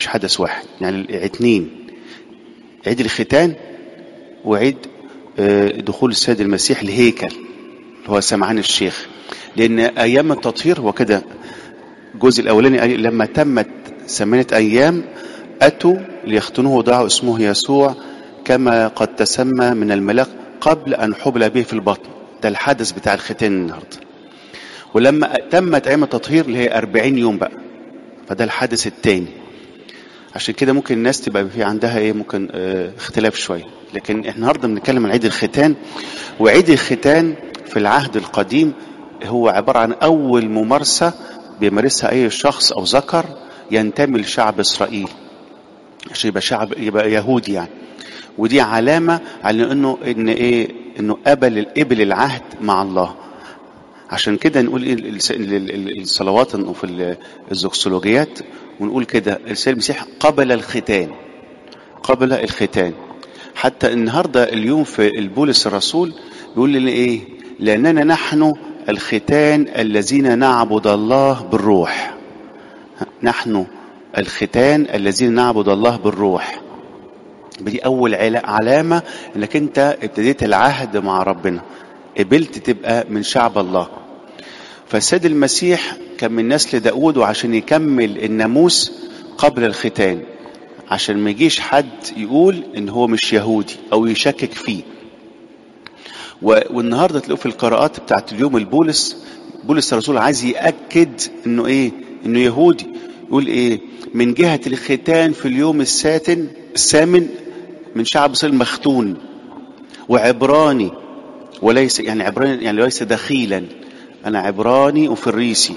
مش حدث واحد يعني اتنين عيد الختان وعيد دخول السيد المسيح الهيكل اللي هو سمعان الشيخ لأن أيام التطهير هو كده الجزء الأولاني لما تمت ثمانية أيام أتوا ليختنوه ودعوا اسمه يسوع كما قد تسمى من الملاك قبل أن حبل به في البطن ده الحدث بتاع الختان النهارده ولما تمت أيام التطهير اللي هي 40 يوم بقى فده الحدث الثاني عشان كده ممكن الناس تبقى في عندها ايه ممكن اه اختلاف شويه لكن احنا النهارده بنتكلم عن عيد الختان وعيد الختان في العهد القديم هو عباره عن اول ممارسه بيمارسها اي شخص او ذكر ينتمي لشعب اسرائيل عشان يبقى شعب يبقى يهودي يعني ودي علامه على انه ان ايه انه قبل قبل العهد مع الله عشان كده نقول ايه الصلوات في الزوكسولوجيات ونقول كده السيد المسيح قبل الختان قبل الختان حتى النهارده اليوم في البولس الرسول بيقول لنا ايه لاننا نحن الختان الذين نعبد الله بالروح نحن الختان الذين نعبد الله بالروح دي اول علامه انك انت ابتديت العهد مع ربنا قبلت تبقى من شعب الله فالسيد المسيح كان من نسل داود وعشان يكمل الناموس قبل الختان عشان ما يجيش حد يقول ان هو مش يهودي او يشكك فيه والنهارده تلاقوا في القراءات بتاعت اليوم البولس بولس الرسول عايز ياكد انه ايه انه يهودي يقول ايه من جهه الختان في اليوم الساتن الثامن من شعب اسرائيل مختون وعبراني وليس يعني عبراني يعني ليس دخيلا انا عبراني وفريسي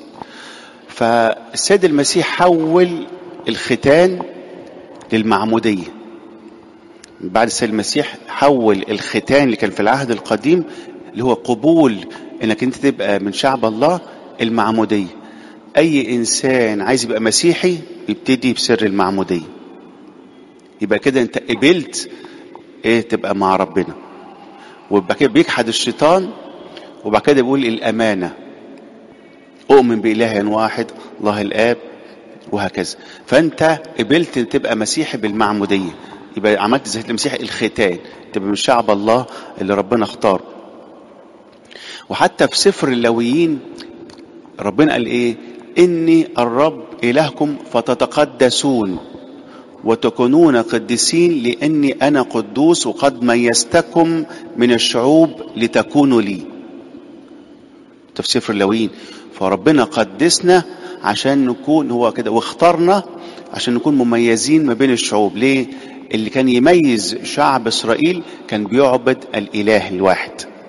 فالسيد المسيح حول الختان للمعموديه بعد السيد المسيح حول الختان اللي كان في العهد القديم اللي هو قبول انك انت تبقى من شعب الله المعموديه اي انسان عايز يبقى مسيحي يبتدي بسر المعموديه يبقى كده انت قبلت ايه تبقى مع ربنا ويبقى كده بيجحد الشيطان وبعد كده بيقول الامانه اؤمن باله واحد الله الاب وهكذا فانت قبلت تبقى مسيحي بالمعموديه يبقى عملت زي المسيح الختان تبقى من شعب الله اللي ربنا اختاره وحتى في سفر اللويين ربنا قال ايه اني الرب الهكم فتتقدسون وتكونون قديسين لاني انا قدوس وقد ميزتكم من الشعوب لتكونوا لي في سفر اللويين فربنا قدسنا عشان نكون هو كده واختارنا عشان نكون مميزين ما بين الشعوب ليه اللي كان يميز شعب اسرائيل كان بيعبد الاله الواحد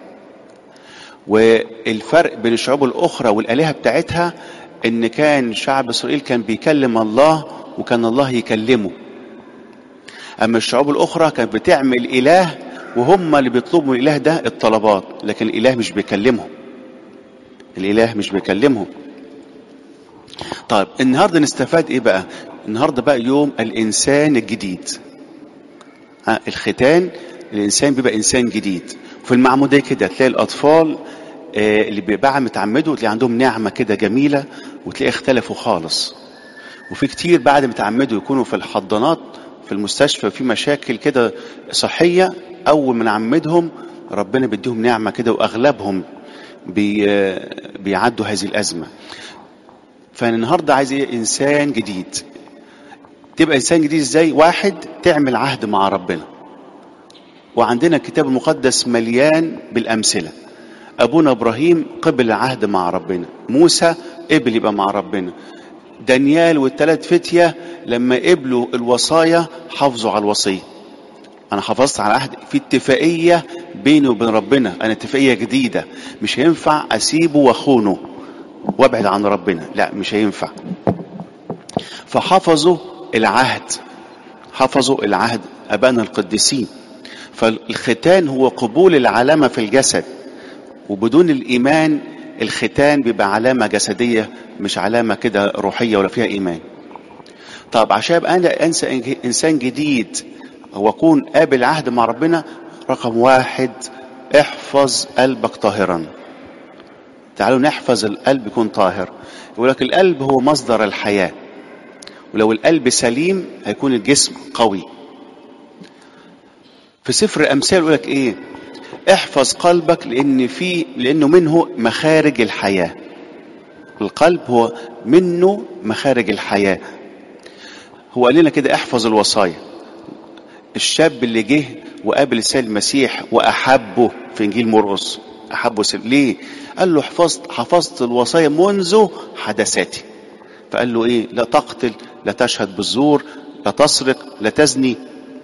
والفرق بين الشعوب الاخرى والالهه بتاعتها ان كان شعب اسرائيل كان بيكلم الله وكان الله يكلمه اما الشعوب الاخرى كانت بتعمل اله وهم اللي بيطلبوا من الاله ده الطلبات لكن الاله مش بيكلمهم الاله مش بيكلمهم طيب النهارده نستفاد ايه بقى النهارده بقى يوم الانسان الجديد ها الختان الانسان بيبقى انسان جديد في المعموديه كده تلاقي الاطفال آه اللي بيبقى متعمدوا تلاقي عندهم نعمه كده جميله وتلاقي اختلفوا خالص وفي كتير بعد ما تعمدوا يكونوا في الحضانات في المستشفى في مشاكل كده صحيه اول ما نعمدهم ربنا بيديهم نعمه كده واغلبهم بي بيعدوا هذه الازمه فالنهارده عايز ايه انسان جديد تبقى انسان جديد ازاي واحد تعمل عهد مع ربنا وعندنا الكتاب المقدس مليان بالامثله ابونا ابراهيم قبل العهد مع ربنا موسى قبل يبقى مع ربنا دانيال والثلاث فتيه لما قبلوا الوصايا حافظوا على الوصيه انا حافظت على عهد في اتفاقيه بيني وبين ربنا انا اتفاقيه جديده مش هينفع اسيبه واخونه وابعد عن ربنا لا مش هينفع فحفظوا العهد حفظوا العهد ابائنا القديسين فالختان هو قبول العلامه في الجسد وبدون الايمان الختان بيبقى علامه جسديه مش علامه كده روحيه ولا فيها ايمان طب عشان ابقى انا انسى انسان جديد واكون قابل عهد مع ربنا رقم واحد احفظ قلبك طاهرا تعالوا نحفظ القلب يكون طاهر يقول لك القلب هو مصدر الحياه ولو القلب سليم هيكون الجسم قوي في سفر الامثال يقول لك ايه احفظ قلبك لان في لانه منه مخارج الحياه القلب هو منه مخارج الحياه هو قال لنا كده احفظ الوصايا الشاب اللي جه وقابل السيد المسيح واحبه في انجيل مرقس احبه سل... ليه قال له حفظت حفظت الوصايا منذ حدثاتي فقال له ايه لا تقتل لا تشهد بالزور لا تسرق لا تزني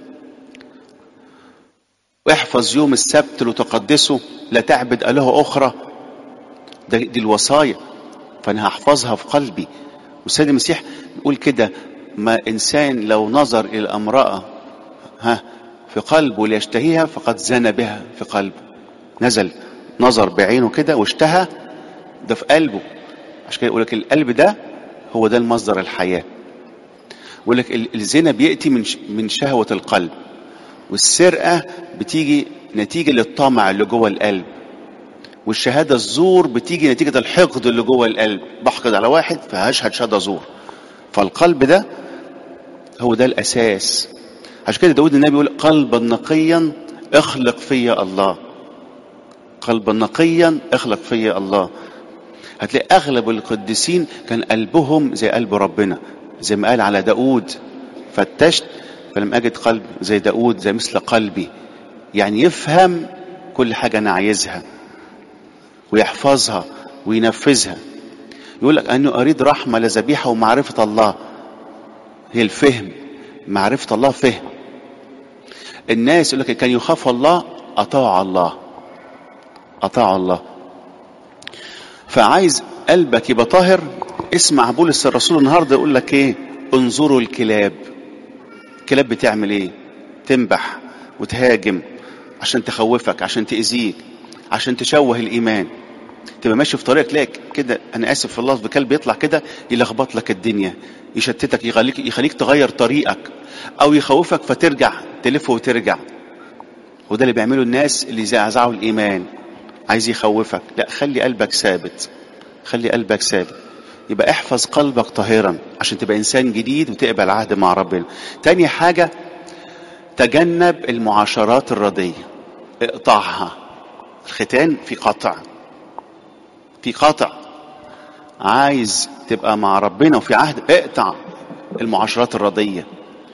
واحفظ يوم السبت لتقدسه لا تعبد اله اخرى ده دي الوصايا فانا هحفظها في قلبي والسيد المسيح يقول كده ما انسان لو نظر الى امراه ها في قلبه ليشتهيها فقد زنى بها في قلبه نزل نظر بعينه كده واشتهى ده في قلبه عشان كده يقول لك القلب ده هو ده المصدر الحياه يقول لك الزنا بياتي من من شهوه القلب والسرقه بتيجي نتيجه للطمع اللي جوه القلب والشهاده الزور بتيجي نتيجه الحقد اللي جوه القلب بحقد على واحد فهشهد شهاده زور فالقلب ده هو ده الاساس عشان كده داود النبي يقول قلبا نقيا اخلق فيا الله قلبا نقيا اخلق فيا الله هتلاقي اغلب القديسين كان قلبهم زي قلب ربنا زي ما قال على داود فتشت فلم اجد قلب زي داود زي مثل قلبي يعني يفهم كل حاجه انا عايزها ويحفظها وينفذها يقول لك انه اريد رحمه لذبيحه ومعرفه الله هي الفهم معرفه الله فهم الناس يقول لك كان يخاف الله اطاع الله اطاع الله فعايز قلبك يبقى طاهر اسمع بولس الرسول النهارده يقول لك ايه انظروا الكلاب الكلاب بتعمل ايه تنبح وتهاجم عشان تخوفك عشان تأذيك عشان تشوه الايمان تبقى ماشي في طريقك تلاقي كده انا اسف في الله بكلب يطلع كده يلخبط لك الدنيا يشتتك يخليك يخليك تغير طريقك او يخوفك فترجع تلف وترجع وده اللي بيعمله الناس اللي زعزعوا الايمان عايز يخوفك لا خلي قلبك ثابت خلي قلبك ثابت يبقى احفظ قلبك طاهرا عشان تبقى انسان جديد وتقبل عهد مع ربنا تاني حاجة تجنب المعاشرات الردية اقطعها الختان في قطع في قطع عايز تبقى مع ربنا وفي عهد اقطع المعاشرات الردية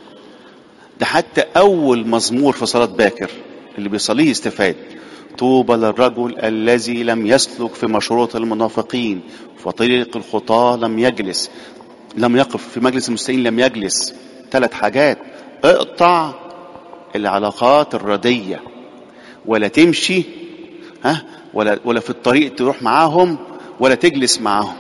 ده حتى أول مزمور في صلاة باكر اللي بيصليه يستفاد طوبى للرجل الذي لم يسلك في مشروط المنافقين وطريق الخطاة لم يجلس لم يقف في مجلس المستقيم لم يجلس ثلاث حاجات اقطع العلاقات الردية ولا تمشي ها ولا ولا في الطريق تروح معاهم ولا تجلس معاهم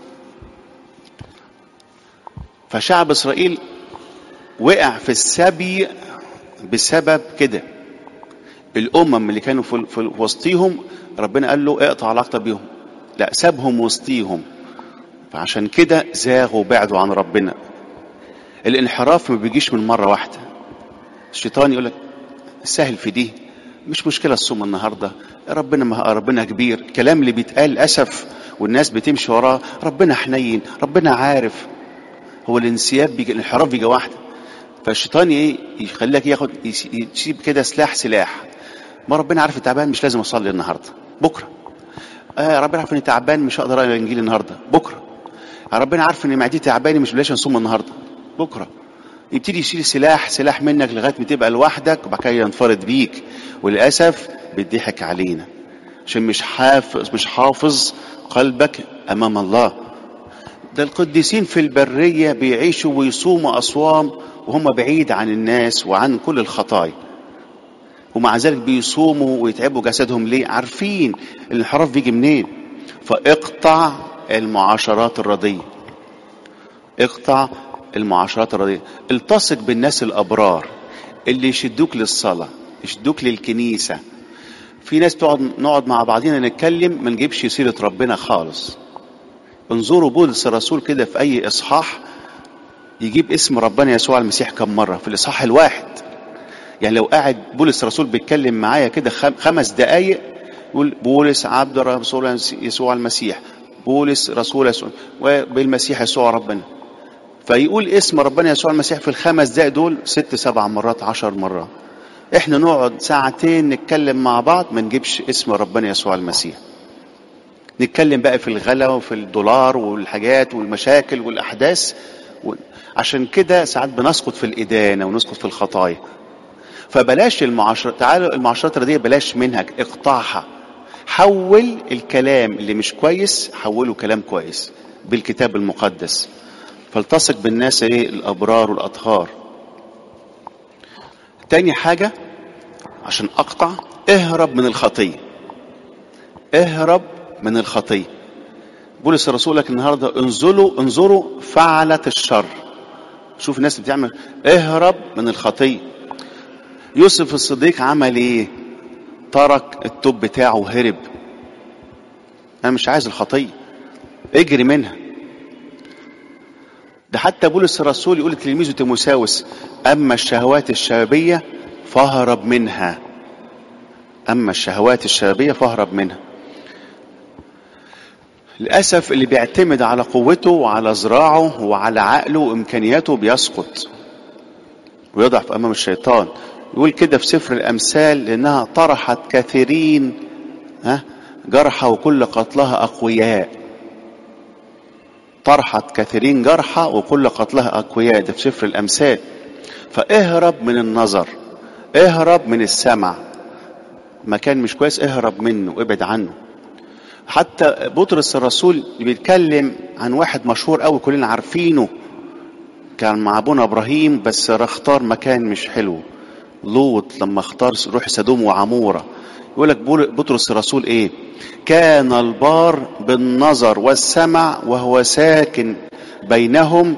فشعب اسرائيل وقع في السبي بسبب كده الامم اللي كانوا في, في وسطيهم ربنا قال له اقطع علاقتك بيهم لا سابهم وسطيهم فعشان كده زاغوا وبعدوا عن ربنا الانحراف ما بيجيش من مره واحده الشيطان يقول لك سهل في دي مش مشكله الصوم النهارده ربنا ما ربنا كبير الكلام اللي بيتقال اسف والناس بتمشي وراه ربنا حنين ربنا عارف هو الانسياب بيجي الانحراف بيجي واحده فالشيطان ايه يخليك ياخد يسيب كده سلاح سلاح ما ربنا عارف تعبان مش لازم اصلي النهارده بكره آه ربنا عارف اني تعبان مش هقدر اقرا الانجيل النهارده بكره ربنا عارف ان معدتي تعبانه مش بلاش نصوم النهارده بكره يبتدي يشيل سلاح سلاح منك لغايه ما تبقى لوحدك وبعد كده ينفرد بيك وللاسف بيضحك علينا عشان مش حافظ مش حافظ قلبك امام الله ده القديسين في البريه بيعيشوا ويصوموا اصوام وهم بعيد عن الناس وعن كل الخطايا ومع ذلك بيصوموا ويتعبوا جسدهم ليه عارفين الانحراف بيجي منين فاقطع المعاشرات الردية اقطع المعاشرات الردية التصق بالناس الأبرار اللي يشدوك للصلاة يشدوك للكنيسة في ناس تقعد نقعد مع بعضينا نتكلم ما نجيبش سيرة ربنا خالص انظروا بولس الرسول كده في أي إصحاح يجيب اسم ربنا يسوع المسيح كم مرة في الإصحاح الواحد يعني لو قاعد بولس الرسول بيتكلم معايا كده خمس دقايق يقول بولس عبد رسول يسوع المسيح بولس رسول يسوع وبالمسيح يسوع ربنا فيقول اسم ربنا يسوع المسيح في الخمس دقايق دول ست سبع مرات عشر مرات احنا نقعد ساعتين نتكلم مع بعض ما نجيبش اسم ربنا يسوع المسيح نتكلم بقى في الغلا وفي الدولار والحاجات والمشاكل والاحداث و... عشان كده ساعات بنسقط في الادانه ونسقط في الخطايا فبلاش المعاشرة تعالوا المعاشرات الرديئة بلاش منها اقطعها حول الكلام اللي مش كويس حوله كلام كويس بالكتاب المقدس فالتصق بالناس ايه الابرار والاطهار تاني حاجة عشان اقطع اهرب من الخطية اهرب من الخطية بولس الرسول لك النهارده انزلوا انظروا فعلة الشر شوف الناس اللي بتعمل اهرب من الخطية يوسف الصديق عمل ايه ترك التوب بتاعه وهرب انا مش عايز الخطية اجري منها ده حتى بولس الرسول يقول لتلميذه تيموساوس اما الشهوات الشبابية فاهرب منها اما الشهوات الشبابية فاهرب منها للأسف اللي بيعتمد على قوته وعلى ذراعه وعلى عقله وإمكانياته بيسقط ويضعف أمام الشيطان يقول كده في سفر الأمثال لأنها طرحت كثيرين ها جرحى وكل قتلها أقوياء طرحت كثيرين جرحى وكل قتلها أقوياء ده في سفر الأمثال فاهرب من النظر اهرب من السمع مكان مش كويس اهرب منه ابعد عنه حتى بطرس الرسول بيتكلم عن واحد مشهور قوي كلنا عارفينه كان مع ابونا ابراهيم بس اختار مكان مش حلو لوط لما اختار روح سدوم وعموره يقول لك بطرس الرسول ايه كان البار بالنظر والسمع وهو ساكن بينهم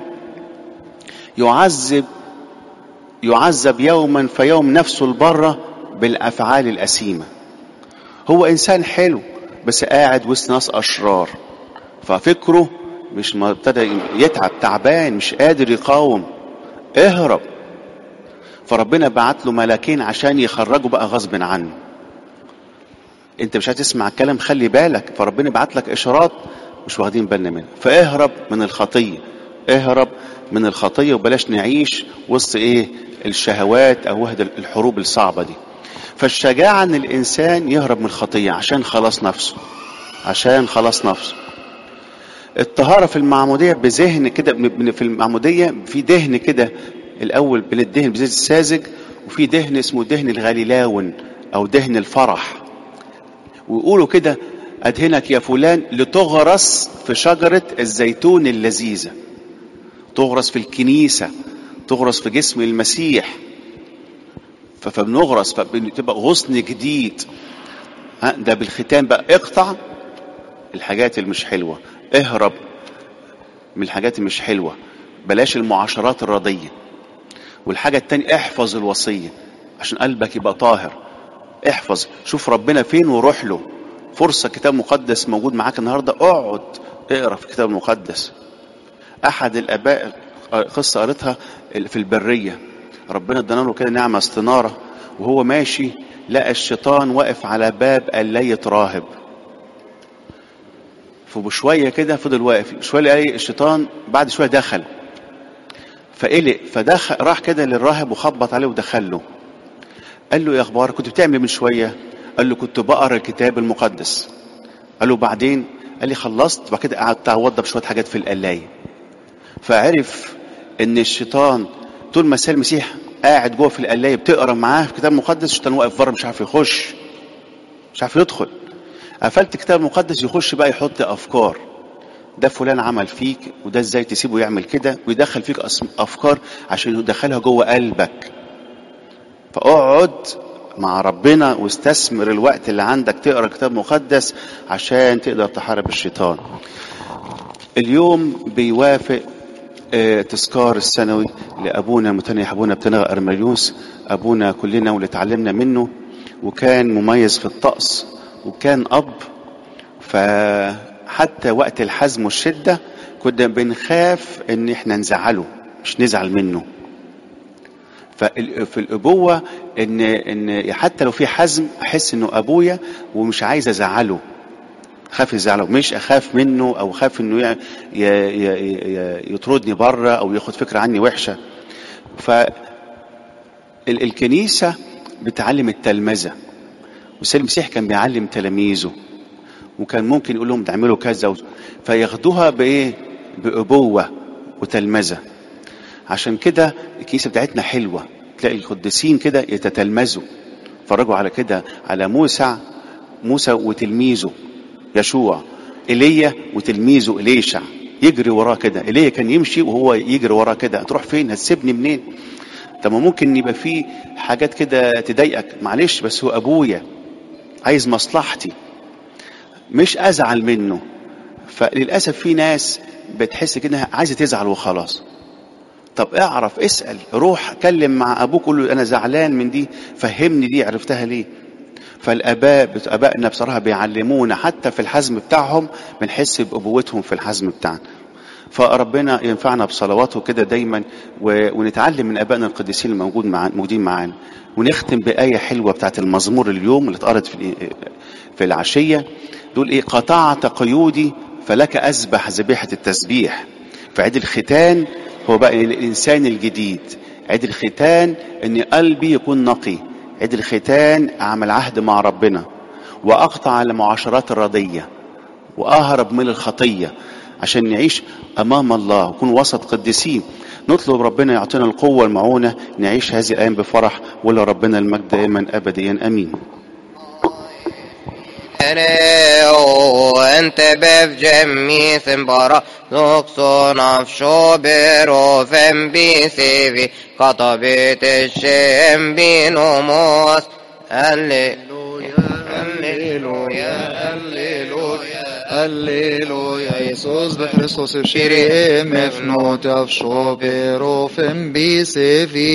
يعذب يعذب يوما فيوم نفسه البره بالافعال الاثيمه هو انسان حلو بس قاعد وسط ناس اشرار ففكره مش ما ابتدى يتعب تعبان مش قادر يقاوم اهرب فربنا بعت له ملاكين عشان يخرجوا بقى غصب عنه انت مش هتسمع الكلام خلي بالك فربنا بعت لك اشارات مش واخدين بالنا منها فاهرب من الخطيه اهرب من الخطيه وبلاش نعيش وسط ايه الشهوات او وهد الحروب الصعبه دي فالشجاعة ان الانسان يهرب من الخطية عشان خلاص نفسه عشان خلاص نفسه الطهارة في المعمودية بذهن كده في المعمودية في دهن كده الاول بندهن بزيت الساذج وفي دهن اسمه دهن الغليلاون او دهن الفرح ويقولوا كده ادهنك يا فلان لتغرس في شجرة الزيتون اللذيذة تغرس في الكنيسة تغرس في جسم المسيح فبنغرس فبتبقى غصن جديد ده بالختام بقى اقطع الحاجات اللي مش حلوة اهرب من الحاجات اللي مش حلوة بلاش المعاشرات الرضية والحاجة التانية احفظ الوصية عشان قلبك يبقى طاهر احفظ شوف ربنا فين وروح له فرصة كتاب مقدس موجود معاك النهاردة اقعد اقرا في الكتاب المقدس احد الاباء قصة قريتها في البرية ربنا ادانا له كده نعمه استناره وهو ماشي لقى الشيطان واقف على باب قلاية راهب فبشويه كده فضل واقف شويه لقى الشيطان بعد شويه دخل فقلق فدخل راح كده للراهب وخبط عليه ودخل له قال له يا اخبار كنت بتعمل من شويه قال له كنت بقرا الكتاب المقدس قال له بعدين قال لي خلصت بعد كده قعدت اوضب شويه حاجات في القلايه فعرف ان الشيطان طول ما سيد المسيح قاعد جوه في القلايه بتقرا معاه في الكتاب المقدس الشيطان واقف بره مش عارف يخش مش عارف يدخل قفلت الكتاب المقدس يخش بقى يحط افكار ده فلان عمل فيك وده ازاي تسيبه يعمل كده ويدخل فيك افكار عشان يدخلها جوه قلبك فاقعد مع ربنا واستثمر الوقت اللي عندك تقرا كتاب مقدس عشان تقدر تحارب الشيطان اليوم بيوافق تذكار السنوي لابونا المتنيح ابونا بتنغى ارمليوس ابونا كلنا واللي اتعلمنا منه وكان مميز في الطقس وكان اب فحتى وقت الحزم والشده كنا بنخاف ان احنا نزعله مش نزعل منه ففي الابوه ان ان حتى لو في حزم احس انه ابويا ومش عايز ازعله خاف يزعله مش اخاف منه او خاف انه ي- ي- ي- يطردني بره او ياخد فكره عني وحشه ف ال- الكنيسه بتعلم التلمذه والسيد المسيح كان بيعلم تلاميذه وكان ممكن يقول لهم تعملوا كذا و- فياخدوها بايه بابوه وتلمذه عشان كده الكنيسه بتاعتنا حلوه تلاقي القديسين كده يتتلمذوا اتفرجوا على كده على موسى موسى وتلميذه يشوع ايليا وتلميذه اليشع يجري وراه كده ايليا كان يمشي وهو يجري وراه كده هتروح فين هتسيبني منين طب ما ممكن يبقى في حاجات كده تضايقك معلش بس هو ابويا عايز مصلحتي مش ازعل منه فللاسف في ناس بتحس كده إنها عايزه تزعل وخلاص طب اعرف اسال روح كلم مع ابوك قول له انا زعلان من دي فهمني دي عرفتها ليه فالاباء بت- ابائنا بصراحه بيعلمونا حتى في الحزم بتاعهم بنحس بابوتهم في الحزم بتاعنا فربنا ينفعنا بصلواته كده دايما و- ونتعلم من ابائنا القديسين الموجود مع موجودين معانا ونختم بايه حلوه بتاعت المزمور اليوم اللي اتقرت في الإ- في العشيه دول ايه قطعت قيودي فلك اذبح ذبيحه التسبيح فعيد الختان هو بقى الانسان الجديد عيد الختان ان قلبي يكون نقي عيد الختان اعمل عهد مع ربنا واقطع المعاشرات الرديه واهرب من الخطيه عشان نعيش امام الله ونكون وسط قديسين نطلب ربنا يعطينا القوه والمعونه نعيش هذه الايام بفرح ولا ربنا المجد دائما ابديا امين وانت بف جمي ثمبارا نقصون افشو بيرو فم بي سيفي قطبت الشم بنموس هللويا هللويا هللويا هللويا يسوس بخريستوس بشيري مفنوت افشو بيرو فم بي سيفي